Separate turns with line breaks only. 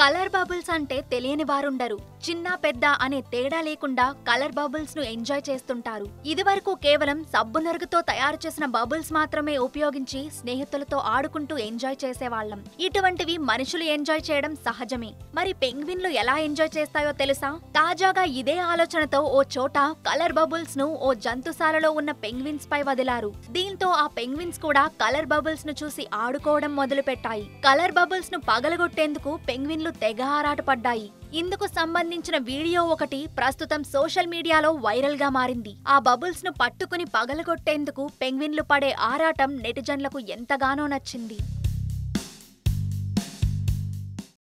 colour bubbles అంటే తెలియని వారుండరు చిన్న పెద్ద అనే తేడా లేకుండా కలర్ బబుల్స్ ను ఎంజాయ్ చేస్తుంటారు ఇదివరకు కేవలం సబ్బు నరుగుతో తయారు చేసిన బబుల్స్ మాత్రమే ఉపయోగించి స్నేహితులతో ఆడుకుంటూ ఎంజాయ్ చేసేవాళ్ళం ఇటువంటివి మనుషులు ఎంజాయ్ చేయడం సహజమే మరి పెంగ్విన్లు ఎలా ఎంజాయ్ చేస్తాయో తెలుసా తాజాగా ఇదే ఆలోచనతో ఓ చోట కలర్ బబుల్స్ ను ఓ జంతుశాలలో ఉన్న పెంగ్విన్స్ పై వదిలారు దీంతో ఆ పెంగ్విన్స్ కూడా కలర్ బబుల్స్ ను చూసి ఆడుకోవడం మొదలుపెట్టాయి కలర్ బబుల్స్ ను పగలగొట్టేందుకు పెంగ్విన్లు తెగ ఆరాటపడ్డాయి ఇందుకు సంబంధించిన వీడియో ఒకటి ప్రస్తుతం సోషల్ మీడియాలో వైరల్ గా మారింది ఆ బబుల్స్ ను పట్టుకుని పగలగొట్టేందుకు పెంగ్విన్లు పడే ఆరాటం నెటిజన్లకు ఎంతగానో నచ్చింది